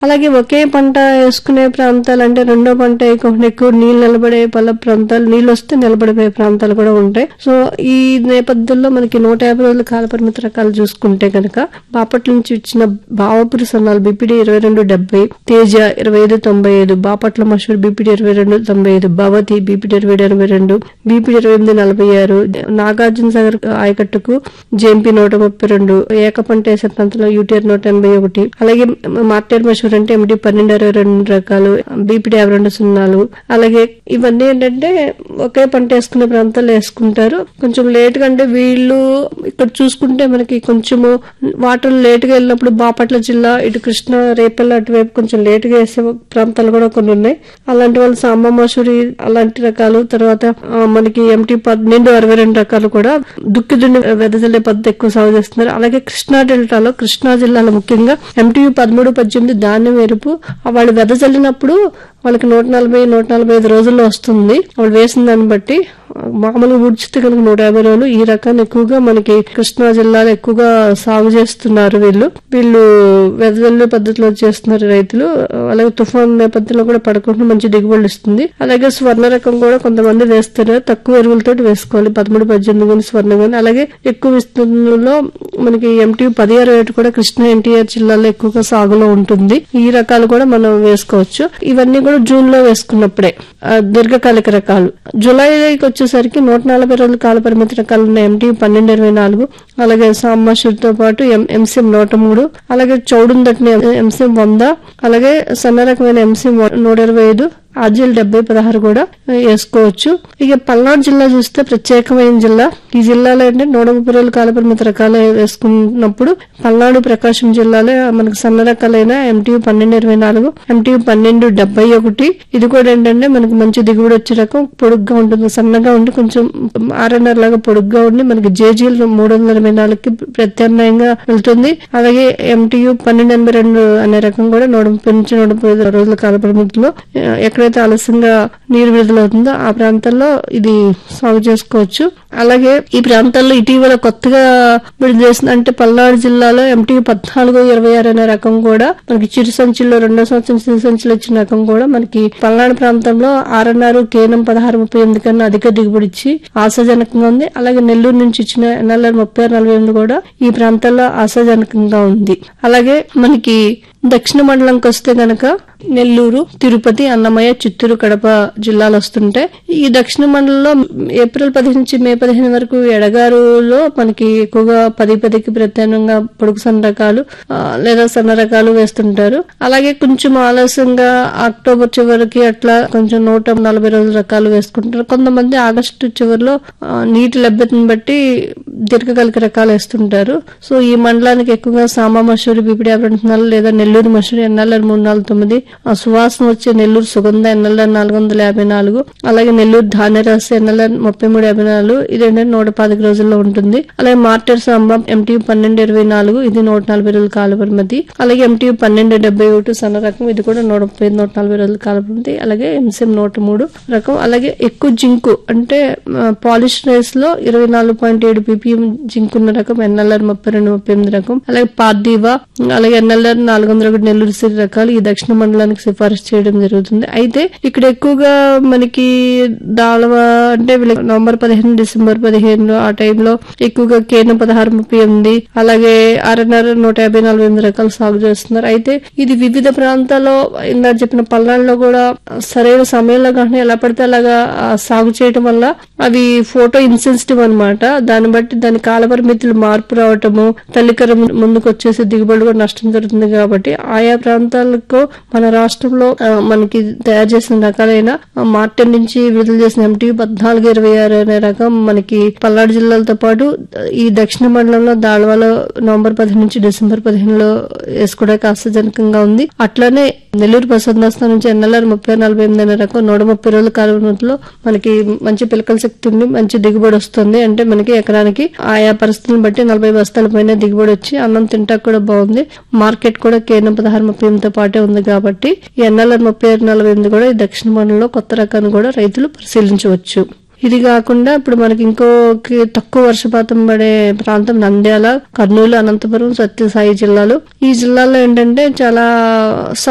అలాగే ఒకే పంట వేసుకునే ప్రాంతాలు అంటే రెండో పంట వేయకుండా ఎక్కువ నీళ్ళు నిలబడే పల్ల ప్రాంతాలు నీళ్ళు వస్తే నిలబడిపోయే ప్రాంతాలు కూడా ఉంటాయి సో ఈ నేపథ్యంలో మనకి నూట యాభై రోజుల కాల పరిమితి రకాలు చూసుకుంటే కనుక బాపట్ల నుంచి ఇచ్చిన బావపురి సన్నాలు బిపిడి ఇరవై రెండు డెబ్బై తేజ ఇరవై ఐదు తొంభై ఐదు బాపట్ల మషూర్ బిపిడి ఇరవై రెండు తొంభై ఐదు భవతి బిపిడి ఇరవై ఏడు ఎనభై రెండు బిపిడి ఇరవై ఎనిమిది నలభై ఆరు నాగార్జున సాగర్ ఆయకట్టుకు జేఎంపీ నూట ముప్పై రెండు ఏకపంట వేసే ప్రాంతంలో యూటీఆర్ నూట ఎనభై ఒకటి అలాగే మార్టేర్ మషూర్ అంటే ఎండి పన్నెండు అరవై రెండు రకాలు బీపీడీ యాభై రెండు సున్నాలు అలాగే ఇవన్నీ ఏంటంటే ఒకే పంట వేసుకునే ప్రాంతాల్లో వేసుకుంటారు కొంచెం లేట్ గా అంటే వీళ్ళు ఇక్కడ చూసుకుంటే మనకి కొంచెము వాటర్ లేట్ గా వెళ్ళినప్పుడు బాపట్ల జిల్లా ఇటు కృష్ణ రేపల్ల అటువైపు కొంచెం లేట్ గా వేసే ప్రాంతాలు కూడా కొన్ని ఉన్నాయి అలాంటి వాళ్ళు సాంబ మసూరి అలాంటి రకాలు తర్వాత ఆ, మనకి ఎంటీ పన్నెండు అరవై రెండు రకాలు కూడా దుక్కి దున్ని వెదజల్లే పద్ధతి ఎక్కువ సాగు చేస్తున్నారు అలాగే కృష్ణా డెల్టాలో కృష్ణా జిల్లాలో ముఖ్యంగా ఎంటీయూ పదమూడు పద్దెనిమిది ధాన్యం ఎరుపు వాళ్ళు వెదజల్లినప్పుడు వాళ్ళకి నూట నలభై నూట నలభై ఐదు రోజుల్లో వస్తుంది వాళ్ళు వేసిన దాన్ని బట్టి ఆ, మామూలుగా ఊడ్చితే కనుక నూట యాభై రోజులు ఈ రకాన్ని ఎక్కువగా మనకి కృష్ణా జిల్లాలో ఎక్కువగా సాగు చేస్తున్నారు వీళ్ళు వీళ్ళు వెదజల్లు పద్ధతిలో చేస్తున్నారు రైతులు అలాగే తుఫాన్ నేపథ్యంలో కూడా పడకుండా మంచి దిగుబడి ఇస్తుంది అలాగే స్వర్ణ రకం కూడా కొంతమంది వేస్తారు తక్కువ ఎరువులతో వేసుకోవాలి పదమూడు పద్దెనిమిది కానీ స్వర్ణ కానీ అలాగే ఎక్కువ విస్తీర్ణంలో మనకి ఎంటీ పదిహేను రేటు కూడా కృష్ణా ఎన్టీఆర్ జిల్లాలో ఎక్కువగా సాగులో ఉంటుంది ఈ రకాలు కూడా మనం వేసుకోవచ్చు ఇవన్నీ కూడా జూన్ లో వేసుకున్నప్పుడే ఆ, దీర్ఘకాలిక రకాలు జూలైకి వచ్చేసరికి నూట నలభై రోజుల కాల పరిమితి రకాలు ఉన్న ఎంటీ పన్నెండు ఇరవై నాలుగు అలాగే సాంబాషుడితో పాటు ఎం ఎంసీఎం నూట మూడు అలాగే చౌడుందటిని ఎంసీఎం వంద అలాగే సన్న రకమైన ఎంసీఎం నూట ఇరవై ఐదు ఆర్జీఎల్ డెబ్బై పదహారు కూడా వేసుకోవచ్చు ఇక పల్నాడు జిల్లా చూస్తే ప్రత్యేకమైన జిల్లా ఈ జిల్లాలో అంటే నూట ముప్పై రోజుల కాల పరిమితి రకాలు వేసుకున్నప్పుడు పల్నాడు ప్రకాశం జిల్లాలో మనకు సన్న రకాలైన ఎంటీయూ పన్నెండు ఇరవై నాలుగు ఎంటీయూ పన్నెండు డెబ్బై ఒకటి ఇది కూడా ఏంటంటే మనకి మంచి దిగుబడి వచ్చే రకం పొడుగ్గా ఉంటుంది సన్నగా ఉండి కొంచెం ఆర్ఎన్ఆర్ లాగా పొడుగ్గా ఉండి మనకి జేజీఎల్ మూడు వందల ఎనభై నాలుగుకి ప్రత్యామ్నాయంగా వెళ్తుంది అలాగే ఎంటీయూ పన్నెండు ఎనభై రెండు అనే రకం కూడా నూట ముప్పై నుంచి నూట ముప్పై ఐదు రోజుల కాల పరిమితిలో ఆ, ఎక్కడైతే ఆలస్యంగా నీరు విడుదలవుతుందో ఆ ప్రాంతాల్లో ఇది సాగు చేసుకోవచ్చు అలాగే ఈ ప్రాంతాల్లో ఇటీవల కొత్తగా విడుదల చేసిన అంటే పల్నాడు జిల్లాలో ఎంటీ పద్నాలుగు ఇరవై ఆరు అనే రకం కూడా మనకి చిరు సంచుల్లో రెండో సంవత్సరం చిరు సంచులు ఇచ్చిన రకం కూడా మనకి పల్నాడు ప్రాంతంలో ఆర్ఎన్ఆర్ కేనం పదహారు ముప్పై ఎనిమిది కన్నా అధిక దిగుబడి ఇచ్చి ఆశాజనకంగా ఉంది అలాగే నెల్లూరు నుంచి ఇచ్చిన ఎన్ఎల్ఆర్ ముప్పై ఆరు నలభై ఎనిమిది కూడా ఈ ప్రాంతాల్లో ఆశాజనకంగా ఉంది అలాగే మనకి దక్షిణ మండలంకి వస్తే గనక నెల్లూరు తిరుపతి అన్నమయ్య చిత్తూరు కడప జిల్లాలు వస్తుంటే ఈ దక్షిణ మండలంలో ఏప్రిల్ పదిహేను నుంచి మే పదిహేను వరకు ఎడగారులో మనకి ఎక్కువగా పది పదికి ప్రత్యామ్నాయంగా పొడుగు సన్న రకాలు ఆ, లేదా సన్న రకాలు వేస్తుంటారు అలాగే కొంచెం ఆలస్యంగా అక్టోబర్ చివరికి అట్లా కొంచెం నూట నలభై రోజుల రకాలు వేసుకుంటారు కొంతమంది ఆగస్టు చివరిలో ఆ, నీటి లభ్యతను బట్టి దీర్ఘకాలిక రకాలు వేస్తుంటారు సో ఈ మండలానికి ఎక్కువగా సామా మసూరి బీపీడీ యాభై రెండు నాలుగు లేదా నెల్లూరు మసూరి ఎన్ఎల్ఆర్ మూడు నాలుగు తొమ్మిది ఆ సువాసన వచ్చే నెల్లూరు సుగంధ ఎన్ఎల్ఆర్ నాలుగు వందల యాభై నాలుగు అలాగే నెల్లూరు ధాన్యరాశి ఎన్ఎల్ఆర్ ముప్పై మూడు యాభై నాలుగు ఇది ఏంటంటే నూట పాతిక రోజుల్లో ఉంటుంది అలాగే మార్టర్ సాంబా ఎంటీ పన్నెండు ఇరవై నాలుగు ఇది నూట నలభై రోజుల కాల పరిమితి అలాగే ఎంటీ పన్నెండు డెబ్బై ఒకటి సన్న రకం ఇది కూడా నూట ముప్పై ఐదు, నూట నలభై రోజుల కాల పరిమితి అలాగే ఎంసీఎం నూట మూడు రకం అలాగే ఎక్కువ జింకు అంటే పాలిష్ రైస్ లో ఇరవై నాలుగు పాయింట్ ఏడు పీపీఎం జింక్ ఉన్న రకం ఎన్ఎల్ఆర్ ముప్పై రెండు ముప్పై ఎనిమిది రకం అలాగే పార్దీవా అలాగే ఎన్ఎల్ఆర్ నాలుగు వందల ఒకటి నెల్లూరు సిరి రకాలు ఈ దక్షిణ మండలానికి సిఫారసు చేయడం జరుగుతుంది అయితే ఇక్కడ ఎక్కువగా మనకి దాళవ అంటే వీళ్ళకి నవంబర్ పదిహేను డిసెంబర్ పదిహేను ఆ టైంలో ఎక్కువగా కేన పదహారు ముప్పై ఎనిమిది అలాగే ఆర్ఎన్ఆర్ నూట యాభై నలభై ఎనిమిది రకాలు సాగు చేస్తున్నారు అయితే ఇది వివిధ ప్రాంతాల్లో ఇందాక చెప్పిన పల్నాడులో కూడా సరైన సమయంలో కానీ ఎలా పడితే అలాగా ఆ, సాగు చేయడం వల్ల అవి ఫోటో ఇన్సెన్సిటివ్ అన్నమాట దాన్ని బట్టి దాని కాల పరిమితులు మార్పు రావటము తల్లికర ముందుకు వచ్చేసి దిగుబడి కూడా నష్టం జరుగుతుంది కాబట్టి ఆయా ప్రాంతాలకు మన రాష్ట్రంలో ఆ, మనకి తయారు చేసిన రకాలైన ఆ, మార్టెన్ నుంచి విడుదల చేసిన ఎంటీ పద్నాలుగు ఇరవై ఆరు అనే రకం మనకి పల్నాడు జిల్లాలతో పాటు ఈ దక్షిణ మండలంలో దాళవాలో నవంబర్ పదిహేను నుంచి డిసెంబర్ పదిహేనులో వేసుకోవడానికి ఆశాజనకంగా ఉంది అట్లానే నెల్లూరు ప్రసన్నస్థానం నుంచి ఎన్ఎల్ఆర్ ముప్పై నలభై ఎనిమిది అనే రకం నూట ముప్పై రోజుల కాలంలో మనకి మంచి పిలకల శక్తి ఉంది మంచి దిగుబడి వస్తుంది అంటే మనకి ఎకరానికి ఆయా పరిస్థితులను బట్టి నలభై బస్తాల పైన దిగుబడి వచ్చి అన్నం తింటాక కూడా బాగుంది మార్కెట్ కూడా కేంద్రం పదహారు ముప్పై ఎనిమిదితో పాటే ఉంది కాబట్టి ఈ ఎన్ఎల్ఆర్ ముప్పై ఆరు నలభై ఎనిమిది కూడా ఈ దక్షిణ మండలంలో కొత్త రకాన్ని కూడా రైతులు పరిశీలించవచ్చు ఇది కాకుండా ఇప్పుడు మనకి ఇంకో కి- తక్కువ వర్షపాతం పడే ప్రాంతం నంద్యాల కర్నూలు అనంతపురం సత్యసాయి జిల్లాలు ఈ జిల్లాలో ఏంటంటే చాలా